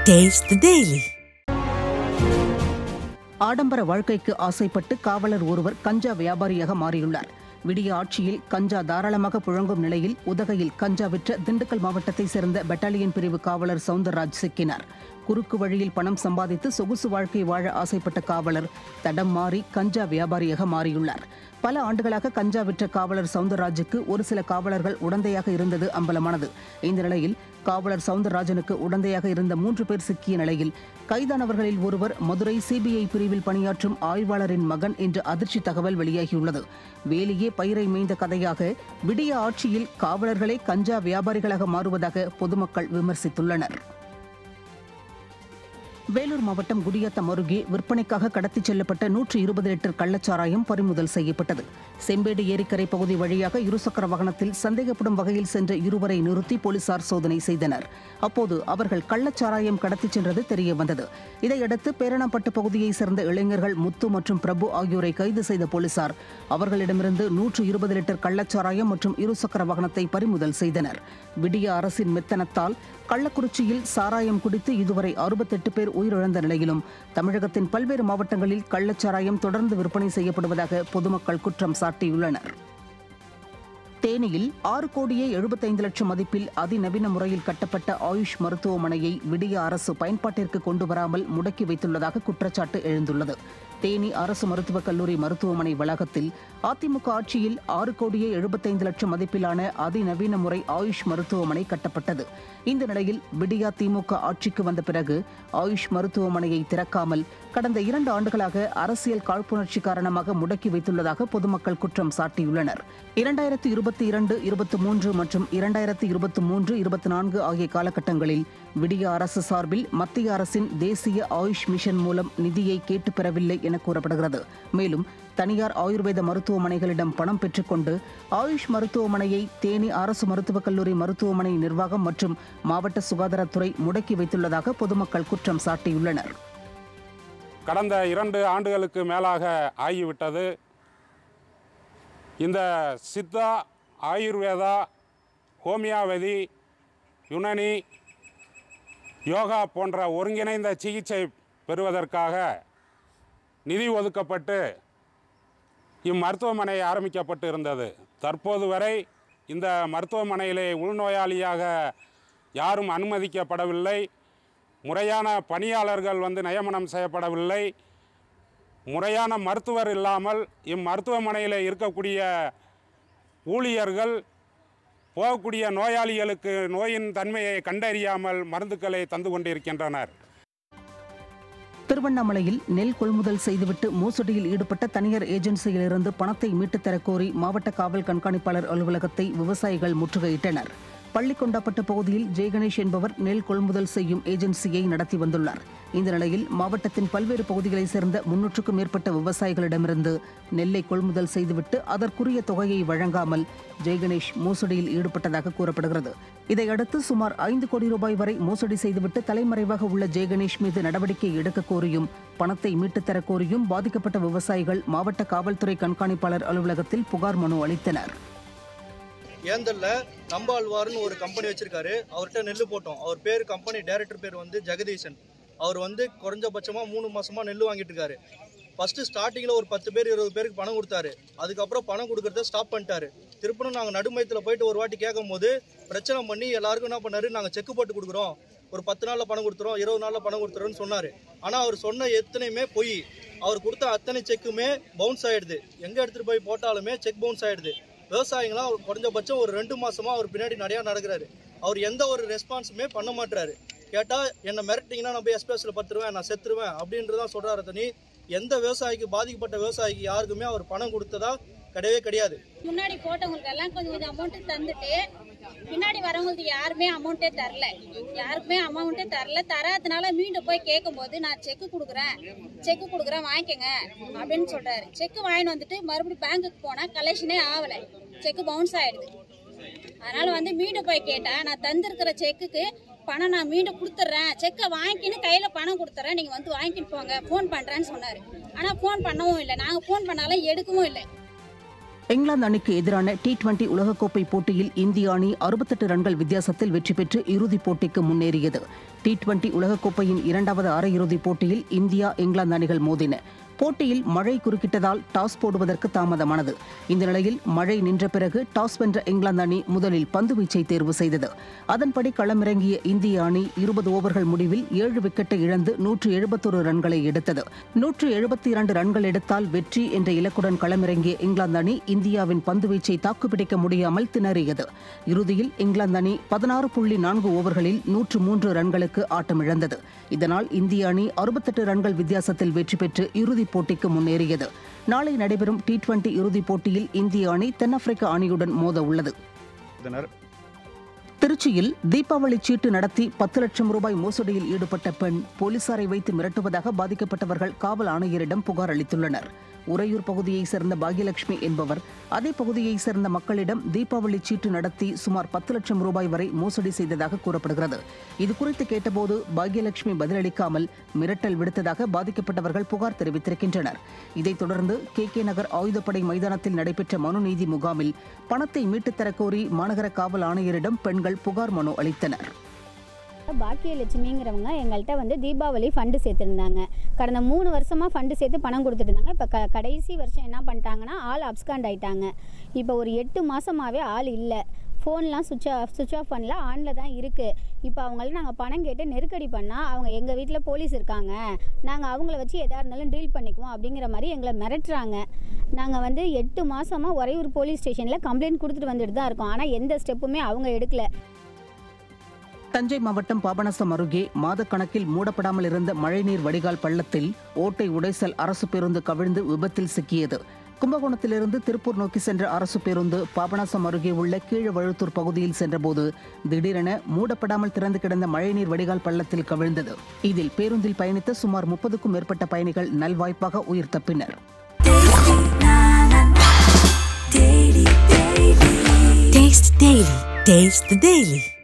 Taste the Daily. ஆடம்பர வாழ்க்கைக்கு ஆசைப்பட்டு காவலர் ஒருவர் கஞ்சா வியாபாரியாக மாறியுள்ளார் விடிய ஆட்சியில் கஞ்சா தாராளமாக புழங்கும் நிலையில் உதகையில் கஞ்சா விற்ற திண்டுக்கல் மாவட்டத்தைச் சேர்ந்த பெட்டாலியன் பிரிவு காவலர் சவுந்தரராஜ் சிக்கினார் குறுக்கு வழியில் பணம் சம்பாதித்து சொகுசு வாழ்க்கை வாழ ஆசைப்பட்ட காவலர் தடம் மாறி கஞ்சா வியாபாரியாக மாறியுள்ளார் பல ஆண்டுகளாக கஞ்சா விற்ற காவலர் சவுந்தரராஜுக்கு ஒரு சில காவலர்கள் உடந்தையாக இருந்தது அம்பலமானது இந்த நிலையில் காவலர் சவுந்தரராஜனுக்கு உடந்தையாக இருந்த மூன்று பேர் சிக்கிய நிலையில் கைதானவர்களில் ஒருவர் மதுரை சிபிஐ பிரிவில் பணியாற்றும் ஆய்வாளரின் மகன் என்ற அதிர்ச்சி தகவல் வெளியாகியுள்ளது வேலியே பயிரை மேய்ந்த கதையாக விடிய ஆட்சியில் காவலர்களே கஞ்சா வியாபாரிகளாக மாறுவதாக பொதுமக்கள் விமர்சித்துள்ளனர் வேலூர் மாவட்டம் குடியாத்தம் அருகே விற்பனைக்காக கடத்திச் செல்லப்பட்ட நூற்று இருபது லிட்டர் கள்ளச்சாராயம் பறிமுதல் செய்யப்பட்டது செம்பேடு ஏரிக்கரை பகுதி வழியாக இருசக்கர வாகனத்தில் சந்தேகப்படும் வகையில் சென்ற இருவரை நிறுத்தி போலீசார் சோதனை செய்தனர் அப்போது அவர்கள் கள்ளச்சாராயம் கடத்திச் சென்றது தெரிய வந்தது இதையடுத்து பேரணப்பட்டு பகுதியைச் சேர்ந்த இளைஞர்கள் முத்து மற்றும் பிரபு ஆகியோரை கைது செய்த போலீசார் அவர்களிடமிருந்து நூற்று இருபது லிட்டர் கள்ளச்சாராயம் மற்றும் இருசக்கர வாகனத்தை பறிமுதல் செய்தனர் விடிய அரசின் மெத்தனத்தால் கள்ளக்குறிச்சியில் சாராயம் குடித்து இதுவரை அறுபத்தெட்டு பேர் உயிரிழந்த நிலையிலும் தமிழகத்தின் பல்வேறு மாவட்டங்களில் கள்ளச்சாராயம் தொடர்ந்து விற்பனை செய்யப்படுவதாக பொதுமக்கள் குற்றம் சாட்டியுள்ளனர் தேனியில் ஆறு கோடியே எழுபத்தைந்து லட்சம் மதிப்பில் அதிநவீன முறையில் கட்டப்பட்ட ஆயுஷ் மருத்துவமனையை விடிய அரசு பயன்பாட்டிற்கு கொண்டு வராமல் முடக்கி வைத்துள்ளதாக குற்றச்சாட்டு எழுந்துள்ளது தேனி அரசு மருத்துவக் கல்லூரி மருத்துவமனை வளாகத்தில் அதிமுக ஆட்சியில் ஆறு கோடியே எழுபத்தைந்து லட்சம் மதிப்பிலான அதிநவீன முறை ஆயுஷ் மருத்துவமனை கட்டப்பட்டது இந்த நிலையில் விடியா திமுக ஆட்சிக்கு வந்த பிறகு ஆயுஷ் மருத்துவமனையை திறக்காமல் கடந்த இரண்டு ஆண்டுகளாக அரசியல் காழ்ப்புணர்ச்சி காரணமாக முடக்கி வைத்துள்ளதாக பொதுமக்கள் குற்றம் சாட்டியுள்ளனர் இரண்டாயிரத்தி இருபத்தி இரண்டு இருபத்தி மூன்று மற்றும் இரண்டாயிரத்தி இருபத்தி மூன்று இருபத்தி நான்கு ஆகிய காலகட்டங்களில் விடிய அரசு சார்பில் மத்திய அரசின் தேசிய ஆயுஷ் மிஷன் மூலம் நிதியை கேட்டு பெறவில்லை என கூறப்படுகிறது மேலும் தனியார் ஆயுர்வேத மருத்துவமனைகளிடம் பணம் பெற்றுக்கொண்டு ஆயுஷ் மருத்துவமனையை தேனி அரசு மருத்துவக் கல்லூரி மருத்துவமனை நிர்வாகம் மற்றும் மாவட்ட சுகாதாரத்துறை முடக்கி வைத்துள்ளதாக பொதுமக்கள் குற்றம் சாட்டியுள்ளனர் கடந்த இரண்டு ஆண்டுகளுக்கு மேலாக ஆகிவிட்டது இந்த சித்தா ஆயுர்வேதா ஹோமியோபதி யுனானி யோகா போன்ற ஒருங்கிணைந்த சிகிச்சை பெறுவதற்காக நிதி ஒதுக்கப்பட்டு இம்மருத்துவமனை ஆரம்பிக்கப்பட்டு இருந்தது தற்போது வரை இந்த மருத்துவமனையிலே உள்நோயாளியாக யாரும் அனுமதிக்கப்படவில்லை முறையான பணியாளர்கள் வந்து நியமனம் செய்யப்படவில்லை முறையான மருத்துவர் இல்லாமல் இம்மருத்துவமனையில் இருக்கக்கூடிய ஊழியர்கள் போகக்கூடிய நோயாளிகளுக்கு நோயின் தன்மையை கண்டறியாமல் மருந்துக்களை தந்து கொண்டிருக்கின்றனர் திருவண்ணாமலையில் நெல் கொள்முதல் செய்துவிட்டு மோசடியில் ஈடுபட்ட தனியார் ஏஜென்சியிலிருந்து பணத்தை மீட்டுத் தரக் கோரி மாவட்ட காவல் கண்காணிப்பாளர் அலுவலகத்தை விவசாயிகள் முற்றுகையிட்டனர் பள்ளிக்கொண்டாப்பட்டு பகுதியில் ஜெயகணேஷ் என்பவர் நெல் கொள்முதல் செய்யும் ஏஜென்சியை நடத்தி வந்துள்ளார் இந்த நிலையில் மாவட்டத்தின் பல்வேறு பகுதிகளைச் சேர்ந்த முன்னூற்றுக்கும் மேற்பட்ட விவசாயிகளிடமிருந்து நெல்லை கொள்முதல் செய்துவிட்டு அதற்குரிய தொகையை வழங்காமல் ஜெயகணேஷ் மோசடியில் ஈடுபட்டதாக கூறப்படுகிறது இதையடுத்து சுமார் ஐந்து கோடி ரூபாய் வரை மோசடி செய்துவிட்டு தலைமறைவாக உள்ள ஜெயகணேஷ் மீது நடவடிக்கை எடுக்க கோரியும் பணத்தை மீட்டுத் தரக் கோரியும் பாதிக்கப்பட்ட விவசாயிகள் மாவட்ட காவல்துறை கண்காணிப்பாளர் அலுவலகத்தில் புகார் மனு அளித்தனர் ஏந்தல்ல நம்பாழ்வார்னு ஒரு கம்பெனி வச்சிருக்காரு அவர்கிட்ட நெல் போட்டோம் அவர் பேர் கம்பெனி டைரக்டர் பேர் வந்து ஜெகதீசன் அவர் வந்து குறைஞ்சபட்சமாக மூணு மாசமா நெல் வாங்கிட்டு இருக்காரு ஃபர்ஸ்ட் ஸ்டார்டிங்கில் ஒரு பத்து பேர் இருபது பேருக்கு பணம் கொடுத்தாரு அதுக்கப்புறம் பணம் கொடுக்கறத ஸ்டாப் பண்ணிட்டாரு திருப்பணும் நாங்கள் நடுமயத்தில் போயிட்டு ஒரு வாட்டி கேட்கும் போது பிரச்சனை பண்ணி எல்லாருக்கும் என்ன பண்ணாரு நாங்கள் செக் போட்டு கொடுக்குறோம் ஒரு பத்து நாளில் பணம் கொடுத்துறோம் இருபது நாளில் பணம் கொடுத்துறோம்னு சொன்னார் ஆனால் அவர் சொன்ன எத்தனையுமே பொய் அவர் கொடுத்த அத்தனை செக்குமே பவுன்ஸ் ஆயிடுது எங்கே எடுத்துகிட்டு போய் போட்டாலுமே செக் பவுன்ஸ் ஆயிடுது விவசாயிங்களாம் அவர் குறைஞ்சபட்சம் ஒரு ரெண்டு மாசமா அவர் பின்னாடி நிறையா நடக்கிறாரு அவர் எந்த ஒரு ரெஸ்பான்ஸுமே பண்ண மாட்டாரு கேட்டால் என்னை மிரட்டிங்கன்னா நான் போய் எக்ஸ்பிரஸில் பத்துருவேன் நான் செத்துருவேன் அப்படின்றதான் சொல்கிறாரு தனி எந்த விவசாயிக்கு பாதிக்கப்பட்ட விவசாயிக்கு யாருக்குமே அவர் பணம் கொடுத்ததா கிடையவே கிடையாது முன்னாடி போட்டவங்களுக்கு எல்லாம் கொஞ்சம் கொஞ்சம் அமௌண்ட் தந்துட்டு பின்னாடி வரவங்களுக்கு யாருமே அமௌண்ட்டே தரல யாருக்குமே அமௌண்ட்டே தரல தராதனால மீண்டும் போய் கேட்கும்போது நான் செக்கு கொடுக்குறேன் செக்கு கொடுக்குறேன் வாங்கிக்கோங்க அப்படின்னு சொல்றாரு செக்கு வாங்கிட்டு வந்துட்டு மறுபடியும் பேங்க்குக்கு போனா கலெக்ஷனே ஆகலை செக்கு பவுன்ஸ் ஆயிடுது அதனால வந்து மீண்டும் போய் கேட்டா நான் தந்திருக்கிற செக்குக்கு பணம் நான் மீண்டும் கொடுத்துட்றேன் செக்கை வாங்கிக்கின்னு கையில பணம் கொடுத்துட்றேன் நீங்க வந்து வாங்கிட்டு போங்க ஃபோன் பண்றேன்னு சொன்னாரு ஆனா ஃபோன் பண்ணவும் இல்லை நாங்க ஃபோன் பண்ணாலும் எடுக்கவும் இல்லை இங்கிலாந்து அணிக்கு எதிரான டி டுவெண்டி உலகக்கோப்பை போட்டியில் இந்திய அணி அறுபத்தெட்டு ரன்கள் வித்தியாசத்தில் வெற்றி பெற்று இறுதிப் போட்டிக்கு முன்னேறியது டி டுவெண்டி உலகக்கோப்பையின் இரண்டாவது அரையிறுதிப் போட்டியில் இந்தியா இங்கிலாந்து அணிகள் மோதின போட்டியில் மழை குறுக்கிட்டதால் டாஸ் போடுவதற்கு தாமதமானது இந்த நிலையில் மழை நின்ற பிறகு டாஸ் வென்ற இங்கிலாந்து அணி முதலில் பந்து வீச்சை தேர்வு செய்தது அதன்படி களமிறங்கிய இந்திய அணி இருபது ஓவர்கள் முடிவில் ஏழு விக்கெட்டை இழந்து நூற்று எழுபத்தொரு ரன்களை எடுத்தது நூற்று எழுபத்தி இரண்டு ரன்கள் எடுத்தால் வெற்றி என்ற இலக்குடன் களமிறங்கிய இங்கிலாந்து அணி இந்தியாவின் பந்து வீச்சை தாக்குப்பிடிக்க முடியாமல் திணறியது இறுதியில் இங்கிலாந்து அணி பதினாறு புள்ளி நான்கு ஓவர்களில் நூற்று மூன்று ரன்களுக்கு ஆட்டமிழந்தது இதனால் இந்திய அணி அறுபத்தெட்டு ரன்கள் வித்தியாசத்தில் வெற்றி பெற்று இறுதிப் போட்டிக்கு முன்னேறியது நாளை நடைபெறும் டி டுவெண்டி இறுதிப் போட்டியில் இந்திய அணி தென்னாப்பிரிக்க அணியுடன் மோத உள்ளது திருச்சியில் தீபாவளி சீட்டு நடத்தி பத்து லட்சம் ரூபாய் மோசடியில் ஈடுபட்ட பெண் போலீசாரை வைத்து மிரட்டுவதாக பாதிக்கப்பட்டவர்கள் காவல் ஆணையரிடம் புகார் அளித்துள்ளனர் உறையூர் பகுதியைச் சேர்ந்த பாகியலட்சுமி என்பவர் அதே பகுதியைச் சேர்ந்த மக்களிடம் தீபாவளி சீட்டு நடத்தி சுமார் பத்து லட்சம் ரூபாய் வரை மோசடி செய்ததாக கூறப்படுகிறது இதுகுறித்து கேட்டபோது பாகியலட்சுமி பதிலளிக்காமல் மிரட்டல் விடுத்ததாக பாதிக்கப்பட்டவர்கள் புகார் தெரிவித்திருக்கின்றனர் இதைத் தொடர்ந்து கே கே நகர் ஆயுதப்படை மைதானத்தில் நடைபெற்ற மனு நீதி முகாமில் பணத்தை மீட்டுத் தரக் கோரி மாநகர காவல் ஆணையரிடம் பெண்கள் புகார் மனு அளித்தனர் பாக்கியலட்சுமிங்கிறவங்க எங்கள்கிட்ட வந்து தீபாவளி ஃபண்டு சேர்த்துருந்தாங்க கடந்த மூணு வருஷமாக ஃபண்டு சேர்த்து பணம் கொடுத்துட்டு இருந்தாங்க இப்போ க கடைசி வருஷம் என்ன பண்ணிட்டாங்கன்னா ஆள் அப்ஸ்காண்ட் ஆயிட்டாங்க இப்போ ஒரு எட்டு மாதமாகவே ஆள் இல்லை ஃபோன்லாம் சுவிட்ச் ஆஃப் சுவிட்ச் ஆஃப் பண்ணல ஆனில் தான் இருக்குது இப்போ அவங்கள நாங்கள் பணம் கேட்டு நெருக்கடி பண்ணால் அவங்க எங்கள் வீட்டில் போலீஸ் இருக்காங்க நாங்கள் அவங்கள வச்சு எதாக இருந்தாலும் டீல் பண்ணிக்குவோம் அப்படிங்கிற மாதிரி எங்களை மிரட்டுறாங்க நாங்கள் வந்து எட்டு மாதமாக உறையூர் போலீஸ் ஸ்டேஷனில் கம்ப்ளைண்ட் கொடுத்துட்டு வந்துட்டு தான் இருக்கோம் ஆனால் எந்த ஸ்டெப்புமே அவங்க எடுக்கல தஞ்சை மாவட்டம் பாபநாசம் அருகே மாதக்கணக்கில் மூடப்படாமல் இருந்த மழைநீர் வடிகால் பள்ளத்தில் ஓட்டை உடைசல் அரசு பேருந்து கவிழ்ந்து விபத்தில் சிக்கியது கும்பகோணத்திலிருந்து திருப்பூர் நோக்கி சென்ற அரசு பேருந்து பாபநாசம் அருகே உள்ள கீழவழுத்தூர் பகுதியில் சென்றபோது திடீரென மூடப்படாமல் திறந்து கிடந்த மழைநீர் வடிகால் பள்ளத்தில் கவிழ்ந்தது இதில் பேருந்தில் பயணித்த சுமார் முப்பதுக்கும் மேற்பட்ட பயணிகள் நல்வாய்ப்பாக உயிர் தப்பினர் Taste the Daily. Taste the Daily.